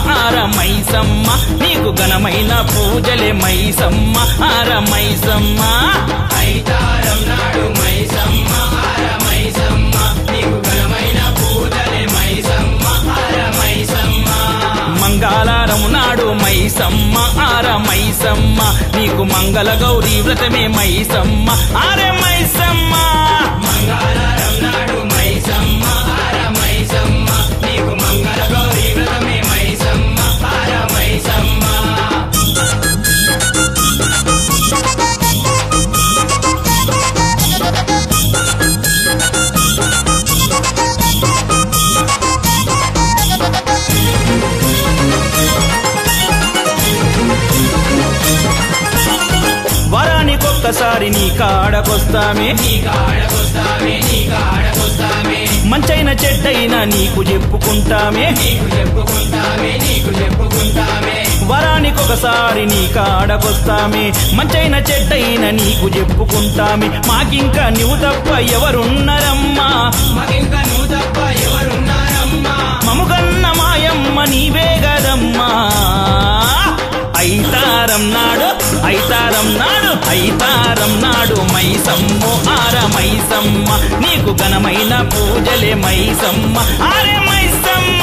ఆర మైసమ్మ నీకు ఘనమైన పూజలే మైసమ్మ ఆర మైసమ్మ ఐతారం నాడు మైసమ్మ ఆర మైసమ్మ నీకు ఘనమైన పూజలే మైసమ్మ ఆర మైసమ్మ మంగళారము నాడు మైసమ్మ ఆర మైసమ్మ నీకు మంగళ గౌరీ వ్రతమే మైసమ్మ ఆరే మైసమ్మ మంగళవారం నాడు మైసమ్మ ఆర మైసమ్మ నీకు మంగళ గౌరీ వ్రతమే మైసమ్మ ఆర మైసమ్మ వరానికొక్కసారి నీ కాడకొస్తామే నీ కాడకొస్తామే నీ కాడకొస్తామే మంచైన చెడ్డైనా నీకు చెప్పుకుంటామే నీకు చెప్పుకుంటామే నీకు చెప్పుకుంటామే వరానికొకసారి నీ కాడకొస్తామే మంచైన చెడ్డైన నీకు చెప్పుకుంటామే మాకింకా నువ్వు తప్ప ఎవరున్నరమ్మా మగింక నువ్వు తప్ప ఎవరున్నారమ్మా మముగన్న మాయమ్మ నీవే గదమ్మా ఐతారం నాడు ఐతారం నాడు ఐతారం నాడు మైసమ్ము ఆర మైసమ్మ నీకు ఘనమైన పూజలే మైసమ్మ ఆరే మైసమ్మ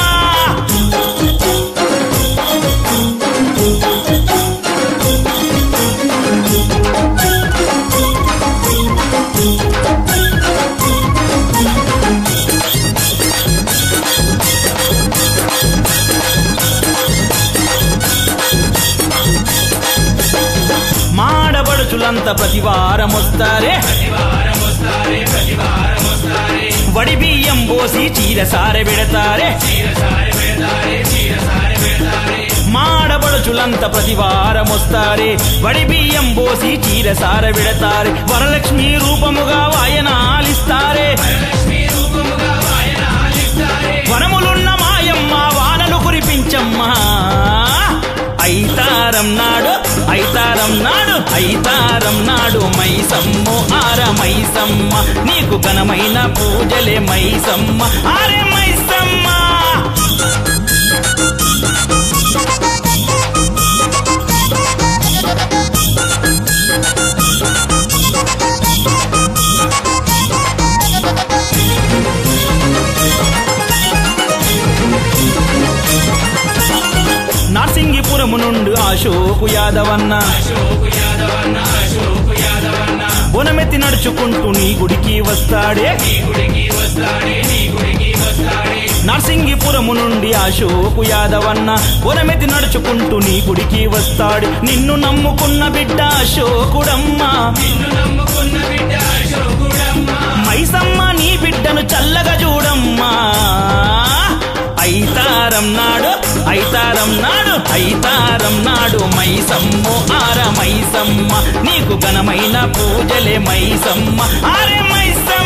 మాడబడుచులంతా ప్రతి వారం వస్తారే ప్రతివారం వస్తారే ప్రతివారం వస్తారే వడి బియ్యం పోసి చీర సారె పెడతారే చీర సారి పెడతారే చీర సారి పెడతారే మాడబడుచులంతా ప్రతి వారం వస్తారే వడి బియ్యం పోసి చీర సార విడతారే వరలక్ష్మి రూపముగా వాయనాలిస్తారే వరలక్ష్మి రూపముగా వాయనాలిస్తారే వనములున్న మాయమ్మ వానలు కురిపించమ్మా ఐతారం నాడు ఐతారం నాడు ఐతారం నాడు మైసమ్ము ఆర మైసమ్మ నీకు ఘనమైన పూజలే మైసమ్మ ఆరే మైసమ్మ నార్సింగిపురము నుండి అశోకు యాదవన్న అశోకు యాదవన్న అశోకు యాదవన్న బొనమెత్తి నడుచుకుంటూ నీ గుడికి వస్తాడే నీ గుడికి వస్తాడే నీ గుడికి వస్తాడే నర్సింగిపురము నుండి అశోకు యాదవన్న బొనమెత్తి నడుచుకుంటూ నీ గుడికి వస్తాడు నిన్ను నమ్ముకున్న బిడ్డ అశోకుడమ్మా నిన్ను నమ్ముకున్న బిడ్డ అశోకుడమ్మ మైసమ్మ నీ బిడ్డను చల్లగా చూడమ్మా ఐతారం నాడు ఐతారం నాడు ఐతారం నాడు మైసమ్ము ఆర మైసమ్మ నీకు ఘనమైన పూజలే మైసమ్మ ఆరే మైసమ్మ